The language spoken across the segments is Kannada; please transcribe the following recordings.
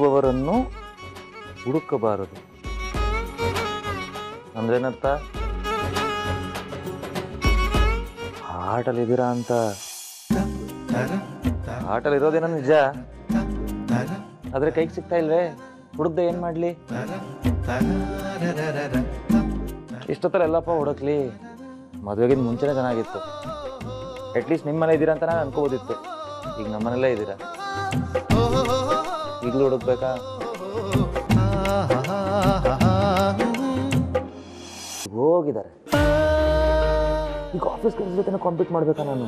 ಹುಡುಕುವವರನ್ನು ಹುಡುಕಬಾರದು ಅಂದ್ರೇನರ್ಥ ಹಾಟಲ್ಲಿದ್ದೀರಾ ಅಂತ ಹಾಟಲ್ ಇರೋದೇನೋ ನಿಜ ಆದ್ರೆ ಕೈಗೆ ಸಿಗ್ತಾ ಇಲ್ವೇ ಹುಡುಕ್ದೆ ಏನ್ ಮಾಡ್ಲಿ ಇಷ್ಟೊತ್ತಲ್ಲ ಎಲ್ಲಪ್ಪ ಹುಡುಕ್ಲಿ ಮದುವೆಗಿಂತ ಮುಂಚೆನೇ ಚೆನ್ನಾಗಿತ್ತು ಅಟ್ಲೀಸ್ಟ್ ನಿಮ್ಮ ಮನೆ ಇದ್ದೀರಾ ಅಂತ ನಾನು ಅನ್ಕೋಬೋದಿತ್ತು ಈಗ ನಮ್ಮನೆಲ್ಲೇ ಇದ್ದೀರಾ ಈಗಲೂ ಹುಡುಕ್ಬೇಕಾ ಹೋಗಿದ್ದಾರೆ ಈಗ ಆಫೀಸ್ ಕೆಲಸ ಜೊತೆ ಕಾಂಪೀಟ್ ಮಾಡ್ಬೇಕಾ ನಾನು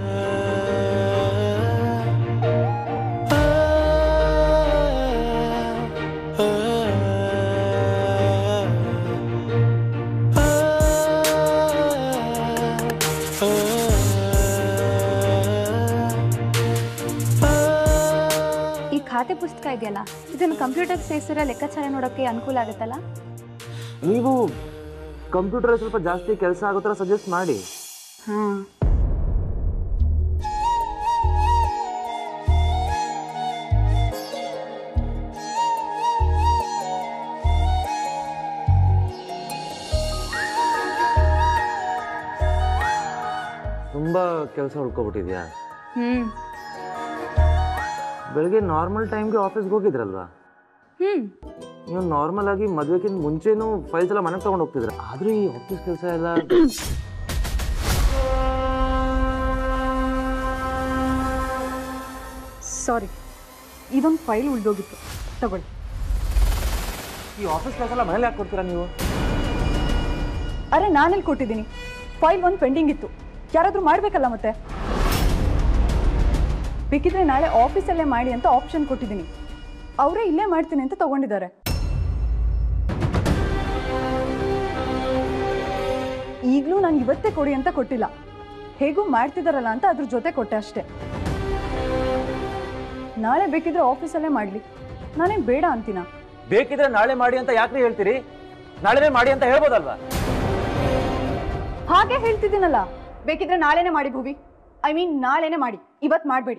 ಈ ಖಾತೆ ಪುಸ್ತಕ ಇದೆಯಲ್ಲ ಇದನ್ನು ಕಂಪ್ಯೂಟರ್ ಸೇರಿಸಿರೋ ಲೆಕ್ಕಾಚಾರ ನೋಡೋಕ್ಕೆ ಅನುಕೂಲ ಆಗುತ್ತಲ್ಲ ನೀವು ಕಂಪ್ಯೂಟರ್ ಸ್ವಲ್ಪ ಜಾಸ್ತಿ ಕೆಲಸ ಆಗೋ ಥರ ಸಜೆಸ್ಟ್ ಮಾಡಿ ಹಾಂ ತುಂಬಾ ಕೆಲಸ ಹುಡ್ಕೊಬಿಟ್ಟಿದ್ಯಾ ಹ್ಞೂ ಬೆಳಗ್ಗೆ ನಾರ್ಮಲ್ ಟೈಮ್ಗೆ ಆಫೀಸ್ಗೆ ಹೋಗಿದ್ರಲ್ವಾ ಹ್ಞೂ ನೀವು ನಾರ್ಮಲ್ ಆಗಿ ಮದ್ವೆಕ್ಕಿಂತ ಮುಂಚೆನೂ ಫೈಲ್ಸ್ ಎಲ್ಲ ಮನೆಗೆ ತಗೊಂಡು ಹೋಗ್ತಿದ್ರ ಆದ್ರೂ ಈ ಆಫೀಸ್ ಕೆಲಸ ಎಲ್ಲ ಸಾರಿ ಇದೊಂದು ಫೈಲ್ ಉಳಿದೋಗಿತ್ತು ತಗೊಳ್ಳಿ ಈ ಆಫೀಸ್ ಕೆಲಸ ಎಲ್ಲ ಮನೇಲಿ ಯಾಕೆ ಕೊಡ್ತೀರಾ ನೀವು ಅರೆ ನಾನೆಲ್ಲಿ ಕೊಟ್ಟಿದ್ದೀನಿ ಫೈಲ್ ಒಂದು ಪೆಂಡಿಂಗ್ ಇತ್ತು ಯಾರಾದರೂ ಮಾಡಬೇಕಲ್ಲ ಮತ್ತೆ ಬೇಕಿದ್ರೆ ನಾಳೆ ಆಫೀಸಲ್ಲೇ ಮಾಡಿ ಅಂತ ಆಪ್ಷನ್ ಕೊಟ್ಟಿದ್ದೀನಿ ಅವರೇ ಇಲ್ಲೇ ಮಾಡ್ತೀನಿ ಅಂತ ತಗೊಂಡಿದ್ದಾರೆ ಈಗಲೂ ನಂಗೆ ಇವತ್ತೇ ಕೊಡಿ ಅಂತ ಕೊಟ್ಟಿಲ್ಲ ಹೇಗೂ ಮಾಡ್ತಿದಾರಲ್ಲ ಅಂತ ಅದ್ರ ಜೊತೆ ಕೊಟ್ಟೆ ಅಷ್ಟೇ ನಾಳೆ ಬೇಕಿದ್ರೆ ಆಫೀಸಲ್ಲೇ ಮಾಡಲಿ ನಾನೇನು ಬೇಡ ಅಂತೀನ ಬೇಕಿದ್ರೆ ನಾಳೆ ಮಾಡಿ ಅಂತ ಯಾಕೆ ಹೇಳ್ತೀರಿ ನಾಳೆನೇ ಮಾಡಿ ಅಂತ ಹೇಳ್ಬೋದಲ್ವಾ ಹಾಗೆ ಹೇಳ್ತಿದ್ದೀನಲ್ಲ ಬೇಕಿದ್ರೆ ನಾಳೆನೆ ಮಾಡಿ ಭೂವಿ ಐ ಮೀನ್ ನಾಳೆನೆ ಮಾಡಿ ಇವತ್ತು ಮಾಡಬೇಡಿ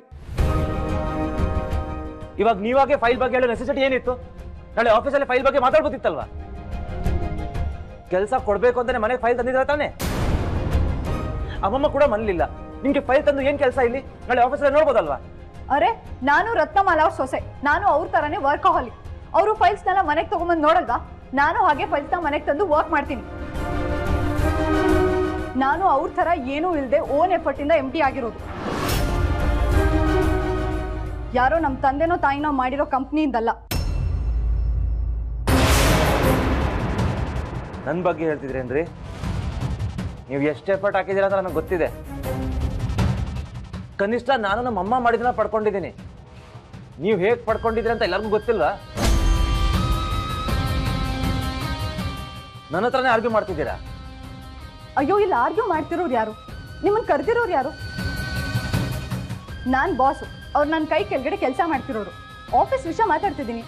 ಇವಾಗ ನೀವಾಗೆ ಫೈಲ್ ಬಗ್ಗೆ ಹೇಳೋ ನೆಸೆಸಿಟಿ ಏನಿತ್ತು ನಾಳೆ ಆಫೀಸಲ್ಲಿ ಫೈಲ್ ಬಗ್ಗೆ ಮಾತಾಡ್ಬೋದಿತ್ತಲ್ವಾ ಕೆಲಸ ಕೊಡ್ಬೇಕು ಅಂತಾನೆ ಮನೆಗೆ ಫೈಲ್ ತಂದಿದ್ರೆ ತಾನೆ ಅಮ್ಮಮ್ಮ ಕೂಡ ಮನೇಲಿಲ್ಲ ನಿಮ್ಗೆ ಫೈಲ್ ತಂದು ಏನ್ ಕೆಲಸ ಇಲ್ಲಿ ನಾಳೆ ಆಫೀಸಲ್ಲಿ ನೋಡ್ಬೋದಲ್ವಾ ಅರೆ ನಾನು ರತ್ನಮಾಲ ಅವ್ರ ಸೊಸೆ ನಾನು ಅವ್ರ ತರನೇ ವರ್ಕಹಾಲಿಕ್ ಅವರು ಫೈಲ್ಸ್ನೆಲ್ಲ ಮನೆಗೆ ತಗೊಂಬಂದು ನೋಡಲ್ವಾ ನಾನು ಹಾಗೆ ಫೈಲ್ಸ್ನ ಮನೆಗೆ ತಂದು ವರ್ಕ್ ಮಾಡ್ತೀನಿ ನಾನು ಅವ್ರ ತರ ಏನೂ ಇಲ್ಲದೆ ಓನ್ ಎಫರ್ಟ್ ಇಂದ ಎಮ್ ಟಿ ಆಗಿರೋದು ಯಾರೋ ನಮ್ಮ ತಂದೆನೋ ತಾಯಿನೋ ಮಾಡಿರೋ ಕಂಪ್ನಿಯಿಂದಲ್ಲ ನನ್ನ ಬಗ್ಗೆ ಹೇಳ್ತಿದ್ರೇನ್ರಿ ನೀವು ಎಷ್ಟು ಎಫರ್ಟ್ ಹಾಕಿದ್ದೀರಾ ಅಂತ ನನಗೆ ಗೊತ್ತಿದೆ ಕನಿಷ್ಠ ನಾನು ನಮ್ಮ ಅಮ್ಮ ಮಾಡಿದ್ದನ್ನ ಪಡ್ಕೊಂಡಿದ್ದೀನಿ ನೀವು ಹೇಗೆ ಪಡ್ಕೊಂಡಿದ್ದೀರಿ ಅಂತ ಎಲ್ಲರಿಗೂ ಗೊತ್ತಿಲ್ವಾ ನನ್ನ ಹತ್ರನೇ ಆರ್ಗ್ಯೂ ಮಾಡ್ತಿದ್ದೀರಾ ಅಯ್ಯೋ ಇಲ್ಲಿ ಆರ್ಗ್ಯೂ ಮಾಡ್ತಿರೋರು ಯಾರು ನಿಮ್ಮನ್ನ ಕರೆದಿರೋರು ಯಾರು ನಾನ್ ಬಾಸು ಅವ್ರು ನನ್ನ ಕೈ ಕೆಳಗಡೆ ಕೆಲಸ ಮಾಡ್ತಿರೋರು ಆಫೀಸ್ ವಿಷಯ ಮಾತಾಡ್ತಿದ್ದೀನಿ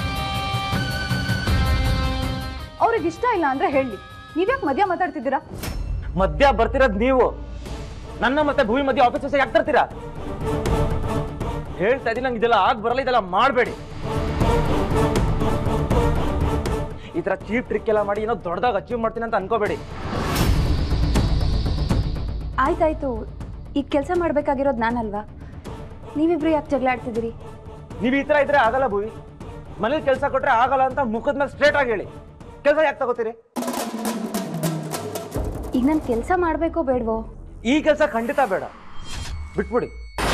ಅವ್ರಿಗೆ ಇಷ್ಟ ಇಲ್ಲ ಅಂದ್ರೆ ಹೇಳಿ ನೀವ್ಯಾಕೆ ಮಧ್ಯ ಮಾತಾಡ್ತಿದ್ದೀರಾ ಮಧ್ಯ ಬರ್ತಿರೋದು ನೀವು ನನ್ನ ಮತ್ತೆ ಭೂಮಿ ಮಧ್ಯೆ ಆಫೀಸ್ ಯಾಕೆ ತರ್ತೀರಾ ಹೇಳ್ತಾ ಇದೀನಿ ನಂಗೆ ಇದೆಲ್ಲ ಆಗ್ ಬರಲ್ಲ ಇದೆಲ್ಲ ಮಾಡಬೇಡಿ ಈ ತರ ಚೀಪ್ ಟ್ರಿಕ್ ಎಲ್ಲ ಮಾಡಿ ಏನೋ ದೊಡ್ಡದಾಗ ಅಚೀವ್ ಮಾಡ್ತೀನಿ ಅಂತ ಅನ್ಕೋಬೇಡಿ ಆಯ್ತಾಯ್ತು ಈಗ ಕೆಲಸ ಮಾಡಬೇಕಾಗಿರೋದು ನಾನಲ್ವಾ ನೀವಿಬ್ರು ಯಾಕೆ ಜಗಳ ಆಡ್ತಿದ್ದೀರಿ ನೀವು ಈ ತರ ಇದ್ರೆ ಆಗಲ್ಲ ಭೂವಿ ಮನೇಲಿ ಕೆಲಸ ಕೊಟ್ರೆ ಆಗಲ್ಲ ಅಂತ ಮುಖದ ಮೇಲೆ ಸ್ಟ್ರೇಟ್ ಆಗಿ ಹೇಳಿ ಕೆಲಸ ಯಾಕೆ ತಗೋತೀರಿ ಈಗ ನಾನು ಕೆಲಸ ಮಾಡಬೇಕೋ ಬೇಡವೋ ಈ ಕೆಲಸ ಖಂಡಿತ ಬೇಡ ಬಿಟ್ಬಿಡಿ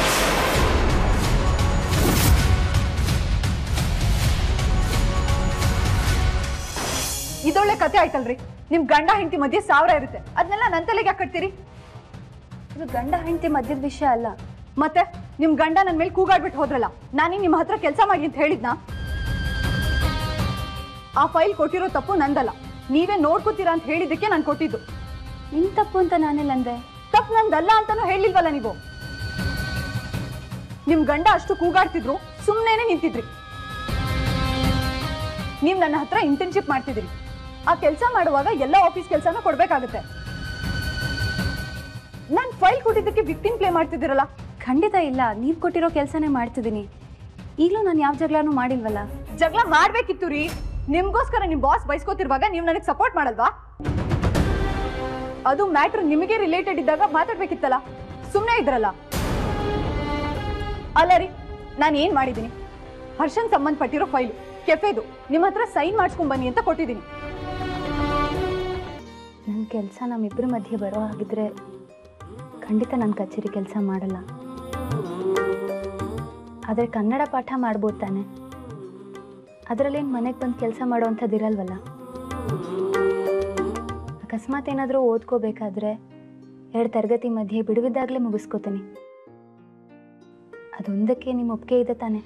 ಇದೊಳ್ಳೆ ಕತೆ ಆಯ್ತಲ್ರಿ ನಿಮ್ ಗಂಡ ಹೆಂಡತಿ ಮಧ್ಯೆ ಸಾವಿರ ಇರುತ್ತೆ ಅದನ್ನೆಲ್ಲ ನನ್ನ ತಲೆಗೆ ಯಾಕೆ ಕಟ್ತೀರಿ ಇದು ಗಂಡ ಹೆಂಡತಿ ಮಧ್ಯದ ವಿಷಯ ಅಲ್ಲ ಮತ್ತೆ ನಿಮ್ ಗಂಡ ನನ್ನ ಮೇಲೆ ಕೂಗಾಡ್ಬಿಟ್ಟು ಹೋದ್ರಲ್ಲ ನಾನೀಗ ನಿಮ್ಮ ಹತ್ರ ಕೆಲಸ ಮಾಡಿ ಅಂತ ಹೇಳಿದ್ನಾ ಆ ಫೈಲ್ ಕೊಟ್ಟಿರೋ ತಪ್ಪು ನಂದಲ್ಲ ನೀವೇ ನೋಡ್ಕೋತೀರಾ ಅಂತ ಹೇಳಿದ್ದಕ್ಕೆ ನಾನು ಕೊಟ್ಟಿದ್ದು ನಿನ್ ತಪ್ಪು ಅಂತ ನಾನೆಲ್ಲ ಅಂದೆ ತಪ್ಪು ನಂದಲ್ಲ ಅಂತಾನು ಹೇಳಿಲ್ವಲ್ಲ ನೀವು ನಿಮ್ ಗಂಡ ಅಷ್ಟು ಕೂಗಾಡ್ತಿದ್ರು ಸುಮ್ಮನೆ ನಿಂತಿದ್ರಿ ನೀವ್ ನನ್ನ ಹತ್ರ ಇಂಟರ್ನ್ಶಿಪ್ ಮಾಡ್ತಿದ್ರಿ ಆ ಕೆಲಸ ಮಾಡುವಾಗ ಎಲ್ಲ ಆಫೀಸ್ ಕೆಲಸನೂ ಕೊಡ್ಬೇಕಾಗುತ್ತೆ ನಾನ್ ಫೈಲ್ ಕೊಟ್ಟಿದ್ದಕ್ಕೆ ವಿಕ್ಟಿಮ್ ಪ್ಲೇ ಮಾಡ್ತಿದ್ದೀರಲ್ಲ ಖಂಡಿತ ಇಲ್ಲ ನೀವು ಕೊಟ್ಟಿರೋ ಕೆಲಸನೇ ಮಾಡ್ತಿದ್ದೀನಿ ಈಗಲೂ ನಾನು ಯಾವ ಜಗಳನೂ ಮಾಡಿಲ್ವಲ್ಲ ಜಗಳ ಮಾಡ್ಬೇಕಿತ್ತು ರೀ ನಿಮ್ಗೋಸ್ಕರ ನಿಮ್ ಬಾಸ್ ಬೈಸ್ಕೋತಿರುವಾಗ ನೀವು ನನಗೆ ಸಪೋರ್ಟ್ ಮಾಡಲ್ವಾ ಅದು ಮ್ಯಾಟ್ರ್ ನಿಮಗೆ ರಿಲೇಟೆಡ್ ಇದ್ದಾಗ ಮಾತಾಡ್ಬೇಕಿತ್ತಲ್ಲ ಸುಮ್ಮನೆ ಇದ್ರಲ್ಲ ಅಲ್ಲ ರೀ ನಾನು ಏನ್ ಮಾಡಿದ್ದೀನಿ ಹರ್ಷನ್ ಸಂಬಂಧಪಟ್ಟಿರೋ ಫೈಲು ಕೆಫೆದು ನಿಮ್ಮ ಹತ್ರ ಸೈನ್ ಮಾಡಿಸ್ಕೊಂಡ್ ಬನ್ನಿ ಅಂತ ಕೊಟ್ಟಿದ್ದೀನಿ ನನ್ನ ಕೆಲಸ ನಮ್ಮಿಬ್ಬರ ಮಧ್ಯೆ ಬರೋ ಹಾಗಿದ್ರೆ ಖಂಡಿತ ನಾನು ಕಚೇರಿ ಕೆಲಸ ಮಾಡಲ್ಲ ಆದರೆ ಕನ್ನಡ ಪಾಠ ಮಾಡ್ಬೋದು ತಾನೆ ಅದರಲ್ಲೇನು ಮನೆಗೆ ಬಂದು ಕೆಲಸ ಮಾಡೋವಂಥದ್ದು ಇರಲ್ವಲ್ಲ ಅಕಸ್ಮಾತ್ ಏನಾದರೂ ಓದ್ಕೋಬೇಕಾದ್ರೆ ಎರಡು ತರಗತಿ ಮಧ್ಯೆ ಬಿಡುವಿದ್ದಾಗಲೇ ಮುಗಿಸ್ಕೋತೀನಿ ಅದೊಂದಕ್ಕೆ ನಿಮ್ಮ ಒಪ್ಪಿಗೆ ಇದೆ ತಾನೆ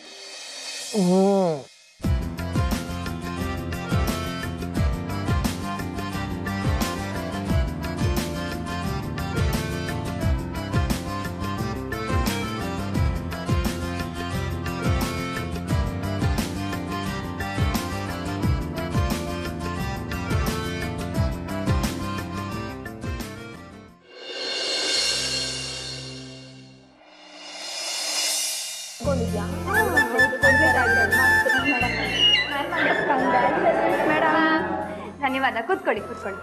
ಧನ್ಯವಾದ ಕೂತ್ಕೊಳ್ಳಿ ಕೂತ್ಕೊಳ್ಳಿ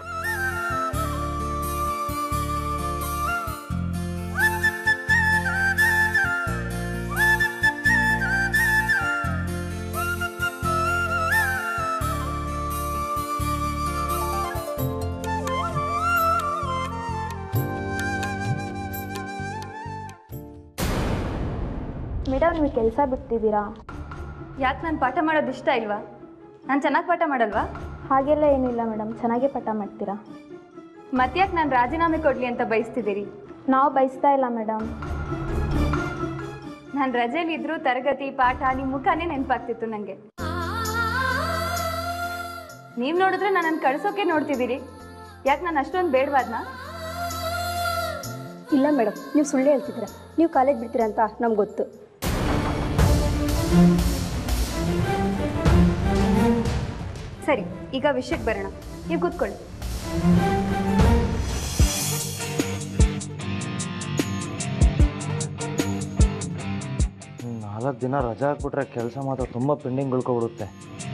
ಮೇಡಮ್ ನೀವು ಕೆಲಸ ಬಿಡ್ತಿದ್ದೀರಾ ಯಾಕೆ ನಾನು ಪಾಠ ಮಾಡೋದು ಇಷ್ಟ ಇಲ್ವಾ ನಾನು ಚೆನ್ನಾಗಿ ಪಾಠ ಮಾಡಲ್ವಾ ಹಾಗೆಲ್ಲ ಏನಿಲ್ಲ ಮೇಡಮ್ ಚೆನ್ನಾಗೇ ಪಾಠ ಮಾಡ್ತೀರಾ ಮತ್ತ್ಯಾಕೆ ನಾನು ರಾಜೀನಾಮೆ ಕೊಡಲಿ ಅಂತ ಬಯಸ್ತಿದ್ದೀರಿ ನಾವು ಬಯಸ್ತಾ ಇಲ್ಲ ಮೇಡಮ್ ನಾನು ರಜೆಯಲ್ಲಿ ಇದ್ರೂ ತರಗತಿ ಪಾಠ ನಿಮ್ಮ ಮುಖನೇ ನೆನಪಾಗ್ತಿತ್ತು ನನಗೆ ನೀವು ನೋಡಿದ್ರೆ ನನ್ನನ್ನು ಕಳ್ಸೋಕೆ ನೋಡ್ತಿದ್ದೀರಿ ಯಾಕೆ ನಾನು ಅಷ್ಟೊಂದು ಬೇಡವಾದ್ನ ಇಲ್ಲ ಮೇಡಮ್ ನೀವು ಸುಳ್ಳು ಹೇಳ್ತಿದ್ದೀರಾ ನೀವು ಕಾಲೇಜ್ ಬಿಡ್ತೀರಾ ಅಂತ ನಮ್ಗೆ ಗೊತ್ತು ಸರಿ ಈಗ ವಿಷಯಕ್ಕೆ ಬರೋಣ ನೀವು ಕೂತ್ಕೊಳ್ಳಿ ನಾಲ್ಕು ದಿನ ರಜಾ ಹಾಕ್ಬಿಟ್ರೆ ಕೆಲಸ ಮಾತ್ರ ತುಂಬ ಪೆಂಡಿಂಗ್ ಉಳ್ಕೊಬಿಡುತ್ತೆ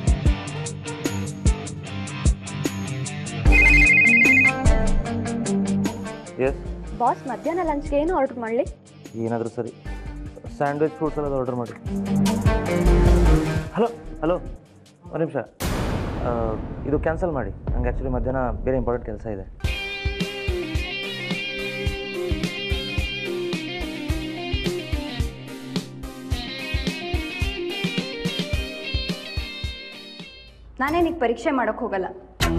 ಎಸ್ ಬಾಸ್ ಮಧ್ಯಾಹ್ನ ಲಂಚ್ಗೆ ಏನು ಆರ್ಡರ್ ಮಾಡಲಿ ಏನಾದರೂ ಸರಿ ಸ್ಯಾಂಡ್ವಿಚ್ ಫ್ರೂಟ್ಸ್ ಎಲ್ಲ ಆರ್ಡರ್ ಮಾಡಿ ಹಲೋ ಹಲೋ ಒಂದು ನಿಮಿಷ ಇದು ಕ್ಯಾನ್ಸಲ್ ಮಾಡಿ ನಂಗೆ ಆ್ಯಕ್ಚುಲಿ ಮಧ್ಯಾಹ್ನ ಬೇರೆ ಇಂಪಾರ್ಟೆಂಟ್ ಕೆಲಸ ಇದೆ ನಾನೇನಿಗೆ ಪರೀಕ್ಷೆ ಮಾಡೋಕ್ಕೆ ಹೋಗಲ್ಲ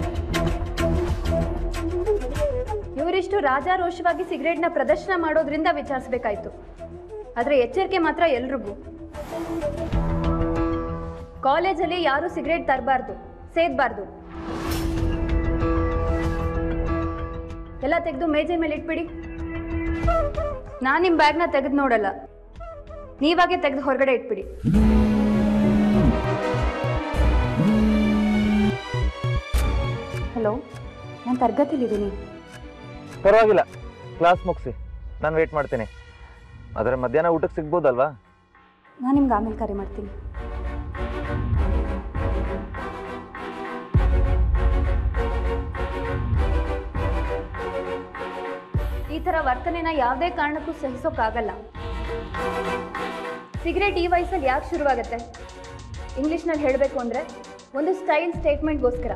ಇವರಿಷ್ಟು ರಾಜಾರೋಷವಾಗಿ ಸಿಗರೇಟ್ನ ಪ್ರದರ್ಶನ ಮಾಡೋದ್ರಿಂದ ವಿಚಾರಿಸ್ಬೇಕಾಯ್ತು ಆದರೆ ಎಚ್ಚರಿಕೆ ಮಾತ್ರ ಎಲ್ರಿಗೂ ಕಾಲೇಜಲ್ಲಿ ಯಾರು ಸಿಗರೇಟ್ ತರಬಾರ್ದು ಸೇದಬಾರ್ದು ಎಲ್ಲ ತೆಗೆದು ಮೇಜಿನ ಮೇಲೆ ಇಟ್ಬಿಡಿ ನಾನು ನಿಮ್ಮ ಬ್ಯಾಗ್ನ ತೆಗೆದು ನೋಡಲ್ಲ ನೀವಾಗೆ ತೆಗೆದು ಹೊರಗಡೆ ಇಟ್ಬಿಡಿ ಹಲೋ ನಾನು ತರಗತಿಲಿದ್ದೀನಿ ಪರವಾಗಿಲ್ಲ ಕ್ಲಾಸ್ ಮುಗಿಸಿ ನಾನು ವೇಟ್ ಮಾಡ್ತೀನಿ ಆದರೆ ಮಧ್ಯಾಹ್ನ ಊಟಕ್ಕೆ ಸಿಗ್ಬೋದಲ್ವಾ ನಾನು ನಿಮ್ಗೆ ಆಮೇಲೆ ಕರೆ ಮಾಡ್ತೀನಿ ಈ ಥರ ವರ್ತನೆನ ಯಾವುದೇ ಕಾರಣಕ್ಕೂ ಸಹಿಸೋಕ್ಕಾಗಲ್ಲ ಸಿಗರೇಟ್ ಈ ವಯಸ್ಸಲ್ಲಿ ಯಾಕೆ ಶುರುವಾಗುತ್ತೆ ಇಂಗ್ಲೀಷ್ನಲ್ಲಿ ಹೇಳಬೇಕು ಅಂದರೆ ಒಂದು ಸ್ಟೈಲ್ ಸ್ಟೇಟ್ಮೆಂಟ್ಗೋಸ್ಕರ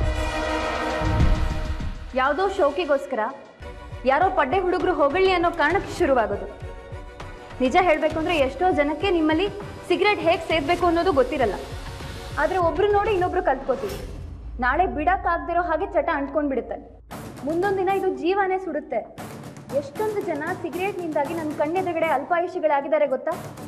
ಯಾವುದೋ ಶೋಕಿಗೋಸ್ಕರ ಯಾರೋ ಪಡ್ಡೆ ಹುಡುಗರು ಹೊಗಳಿ ಅನ್ನೋ ಕಾರಣಕ್ಕೆ ಶುರುವಾಗೋದು ನಿಜ ಹೇಳಬೇಕು ಅಂದರೆ ಎಷ್ಟೋ ಜನಕ್ಕೆ ನಿಮ್ಮಲ್ಲಿ ಸಿಗರೇಟ್ ಹೇಗೆ ಸೇದಬೇಕು ಅನ್ನೋದು ಗೊತ್ತಿರಲ್ಲ ಆದರೆ ಒಬ್ರು ನೋಡಿ ಇನ್ನೊಬ್ರು ಕಲ್ತ್ಕೋತೀವಿ ನಾಳೆ ಬಿಡಕ್ಕಾಗ್ದಿರೋ ಹಾಗೆ ಚಟ ಅಂಟ್ಕೊಂಡು ಬಿಡುತ್ತೆ ಮುಂದೊಂದು ದಿನ ಇದು ಜೀವನೇ ಸುಡುತ್ತೆ ಎಷ್ಟೊಂದು ಜನ ಸಿಗರೇಟ್ನಿಂದಾಗಿ ನನ್ನ ಕಣ್ಣೆದುರುಗಡೆ ಅಲ್ಪಾಯುಷಿಗಳಾಗಿದ್ದಾರೆ ಗೊತ್ತಾ